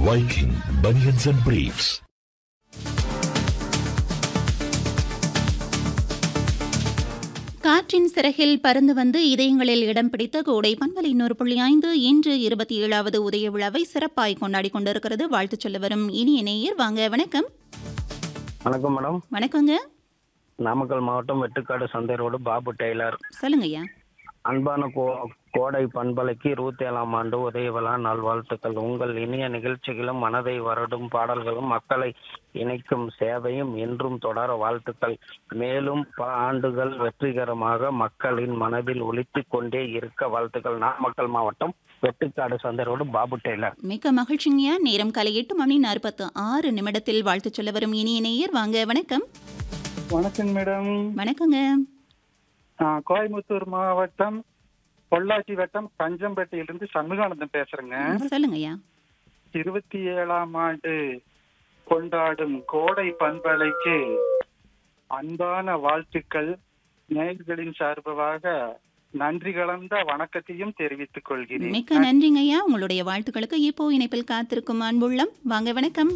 Viking Bunions and Briefs. காற்றின் சிறகில் பறந்து வந்து இதயங்களில் இடம் பிடித்த கோடை பண்பலை நூறு புள்ளி ஐந்து இன்று இருபத்தி ஏழாவது உதய விழாவை சிறப்பாய் கொண்டாடி கொண்டிருக்கிறது வாழ்த்து சொல்ல வரும் இனிய நேயர் வாங்க வணக்கம் வணக்கம் மேடம் வணக்கங்க நாமக்கல் மாவட்டம் வெட்டுக்காடு சந்தை ரோடு பாபு டெய்லர் சொல்லுங்க ஐயா அன்பான கோ கோடை பண்பலைக்கு இருபத்தி ஏழாம் ஆண்டு உதய விழா நல்வாழ்த்துக்கள் உங்கள் இனிய நிகழ்ச்சிகளும் மனதை வருடும் பாடல்களும் மக்களை இணைக்கும் சேவையும் என்றும் தொடர வாழ்த்துக்கள் மேலும் பல ஆண்டுகள் வெற்றிகரமாக மக்களின் மனதில் ஒலித்துக் கொண்டே இருக்க வாழ்த்துக்கள் நாமக்கல் மாவட்டம் வெட்டுக்காடு சந்தை ரோடு பாபு டெய்லர் மிக்க மகிழ்ச்சிங்கய்யா நேரம் காலை எட்டு மணி நாற்பத்து ஆறு நிமிடத்தில் வாழ்த்து சொல்ல வரும் இனிய நேயர் வாங்க வணக்கம் வணக்கம் மேடம் வணக்கங்க நான் கோயம்புத்தூர் மாவட்டம் பொள்ளாச்சி வட்டம் கஞ்சம்பேட்டையிலிருந்து சண்முகானந்தம் பேசுறேங்க சொல்லுங்க ஐயா இருபத்தி ஏழாம் ஆண்டு கொண்டாடும் கோடை பண்பலைக்கு அன்பான வாழ்த்துக்கள் நேயர்களின் சார்பாக நன்றி கலந்த வணக்கத்தையும் தெரிவித்துக் கொள்கிறேன் மிக்க நன்றிங்க ஐயா உங்களுடைய வாழ்த்துக்களுக்கு இப்போ இணைப்பில் காத்திருக்கும் அன்புள்ளம் வாங்க வணக்கம்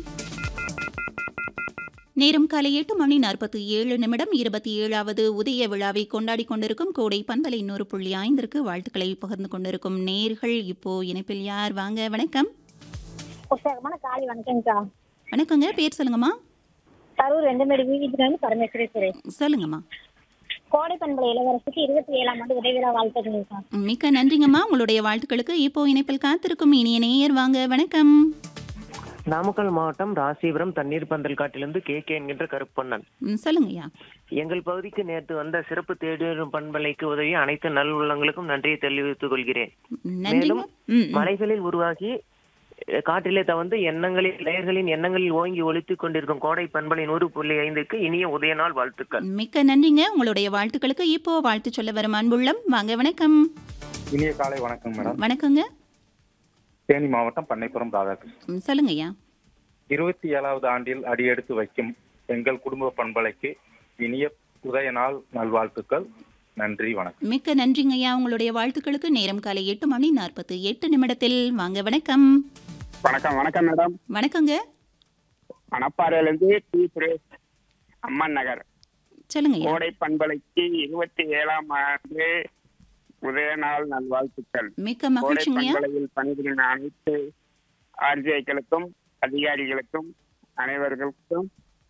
நேரம் காலை எட்டு மணி நாற்பத்தி ஏழு நிமிடம் இருபத்தி ஏழாவது உதய விழாவை கொண்டாடி கொண்டிருக்கும் கோடை பண்பலை நூறு புள்ளி ஐந்திற்கு வாழ்த்துக்களை பகிர்ந்து கொண்டிருக்கும் நேர்கள் இப்போ இணைப்பில் யார் வாங்க வணக்கம் உற்சாகமான காலை வணக்கம்க்கா வணக்கங்க பேர் சொல்லுங்கம்மா கரூர் ரெண்டு மேடு வீதியிலிருந்து பரமேஸ்வரி சுரேஷ் சொல்லுங்கம்மா கோடை பண்பலை இளவரசுக்கு இருபத்தி ஏழாம் ஆண்டு உதவிரா வாழ்த்துக்கள்க்கா மிக்க நன்றிங்கம்மா உங்களுடைய வாழ்த்துக்களுக்கு இப்போ இணைப்பில் காத்திருக்கும் இனிய நேயர் வாங்க வணக்கம் நாமக்கல் மாவட்டம் ராசிபுரம் தண்ணீர் பந்தல் காட்டிலிருந்து கே கே என்கின்ற கருப்பண்ணன் ம், சொல்லுங்க ஐயா எங்கள் பகுதிக்கு நேற்று வந்த சிறப்பு தேடும் பண்பலைக்கு உதவி அனைத்து நல் உள்ளங்களுக்கும் நன்றியை தெரிவித்துக் கொள்கிறேன் நன்றிங்க மேலும் ம், ம். மலைகளில் உருவாகி அஹ், காற்றிலே தவந்து எண்ணங்களில் இளையர்களின் எண்ணங்களில் ஓங்கி ஒலித்துக் கொண்டிருக்கும் கோடை பண்பலை நூறு புள்ளி ஐந்துக்கு இனிய உதய நாள் வாழ்த்துக்கள் மிக்க நன்றிங்க உங்களுடைய வாழ்த்துக்களுக்கு இப்போ வாழ்த்து சொல்ல வரும் அன்புள்ளம் வாங்க வணக்கம் இனிய காலை வணக்கம் மேடம் வணக்கங்க தேனி மாவட்டம் பண்ணைப்புறம் ராதாகிருஷ்ணன் ம், சொல்லுங்க ஐயா இருபத்தி ஏழாவது ஆண்டில் அடியெடுத்து வைக்கும் எங்கள் குடும்ப பண்பலைக்கு இனிய உதய நாள் நல்வாழ்த்துக்கள் நன்றி வணக்கம் மிக்க நன்றிங்க ஐயா உங்களுடைய வாழ்த்துக்களுக்கு நேரம் காலை எட்டு மணி நாற்பத்தி எட்டு நிமிடத்தில் வாங்க வணக்கம் வணக்கம் வணக்கம் மேடம் வணக்கங்க மணப்பாறையிலிருந்து டி சுரேஷ் அம்மன் நகர் சொல்லுங்க ஐயா கோடை பண்பலைக்கு இருபத்தி ஏழாம் ஆண்டு உதய நாள் நல்வாழ்த்துக்கள் மிக்க கோடை மகிழ்ச்சிங்க ஐயா பண்பலையில் பணிபுரியும் அனைத்து ஆர்ஜிஐக்களுக்கும் அதிகாரிகளுக்கும் அனைவர்களுக்கும்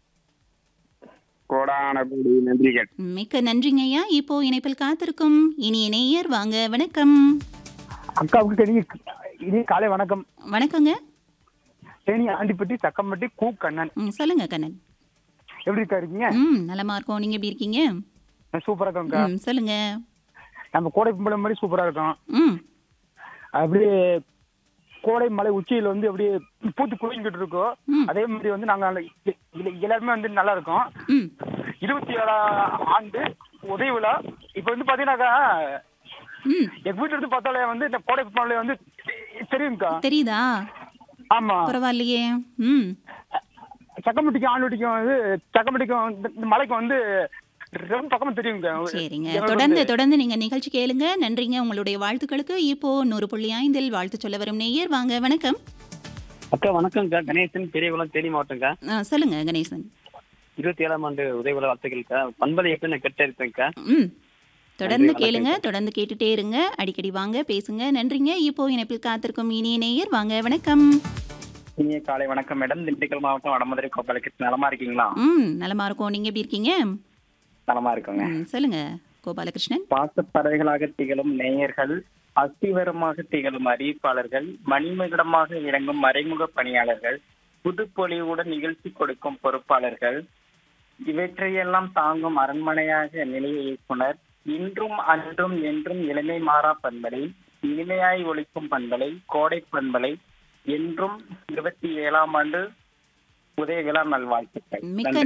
கோடான கோடி நன்றிகள் மிக்க நன்றிங்க ஐயா இப்போ இணைப்பில் காத்திருக்கும் இனிய நேயர் வாங்க வணக்கம் அக்காவுக்கு தெரிய இனி காலை வணக்கம் வணக்கங்க தேனி ஆண்டிப்பட்டி சக்கம்பட்டி கூ கண்ணன் ம், சொல்லுங்க கண்ணன் எப்படி இருக்கா இருக்கீங்க ம் நலமா இருக்கோம் நீங்க எப்படி இருக்கீங்க சூப்பரா இருக்கோம்க்கா ம் சொல்லுங்க நம்ம கோடை பண்பலை மாதிரி சூப்பரா இருக்கும் ம் அப்படியே கோடை மலை உச்சியில வந்து அப்படியே பூத்து குலுங்கிட்டு இருக்கோம் ம். அதே மாதிரி வந்து நாங்க நல்ல- இ- இ- எல்லாருமே வந்து நல்லா இருக்கோம் ம் இருபத்தி ஏழாம் ஆண்டு உதய விழா இப்ப வந்து பாத்தீங்கன்னாக்கா ம் எங்க வீட்டுல இருந்து பார்த்தாலே வந்து இந்த கோடை மலை வந்து தெரியும்க்கா தெரியுதா ஆமா பரவாயில்லையே ம் சக்கம்பட்டிக்கும் ஆண்டுட்டிக்கும் வந்து சக்கம்பட்டிக்கும் இந்த- இந்த மலைக்கு வந்து ரொம்ப பக்கமா தெரியுங்க சரிங்க எனக்கு தொடர்ந்து வந்து- தொடர்ந்து நீங்க நிகழ்ச்சி கேளுங்க நன்றிங்க உங்களுடைய வாழ்த்துக்களுக்கு இப்போ நூறு புள்ளி ஐந்தில் வாழ்த்து சொல்ல வரும் நேயர் வாங்க வணக்கம் அக்கா வணக்கம்க்கா கணேசன் பெரியகுளம் தேனி மாவட்டம்க்கா ஆ, சொல்லுங்க கணேசன் இருபத்தி ஏழாம் ஆண்டு உதயகுல வார்த்தைகள்க்கா பண்பலை எப்படி நான் கெட்ட இருப்பேன்க்கா ம் தொடர்ந்து நன்றி, கேளுங்க வணக்கம். தொடர்ந்து கேட்டுட்டே இருங்க அடிக்கடி வாங்க பேசுங்க நன்றிங்க இப்போ இணைப்பில் காத்திருக்கும் இனிய நேயர் வாங்க வணக்கம் இனிய காலை வணக்கம் மேடம் திண்டுக்கல் மாவட்டம் வடமதுரை கோபாலகிருஷ்ணன் நலமா இருக்கீங்களா ம் நலமா இருக்கோம் நீங்க எப்படி இருக்கீங்க நலமா இருக்கோங்க ம், சொல்லுங்க கோபாலகிருஷ்ணன் பாசப்பறவைகளாக திகழும் நேயர்கள் அஸ்திவரமாக திகழும் அறிவிப்பாளர்கள் மணிமகுடமாக விளங்கும் மறைமுக பணியாளர்கள் புதுப்பொலிவுடன் நிகழ்ச்சி கொடுக்கும் பொறுப்பாளர்கள் இவற்றையெல்லாம் தாங்கும் அரண்மனையாக நிலைய இயக்குனர் இன்றும் அன்றும் என்றும் இளமை மாறா பண்பலை இனிமையாய் ஒழிக்கும் பண்பலை கோடை பண்பலை என்றும் இருபத்தி ஏழாம் ஆண்டு உதய விழா நல்வாழ்த்துக்கள் மிக்க நன்றி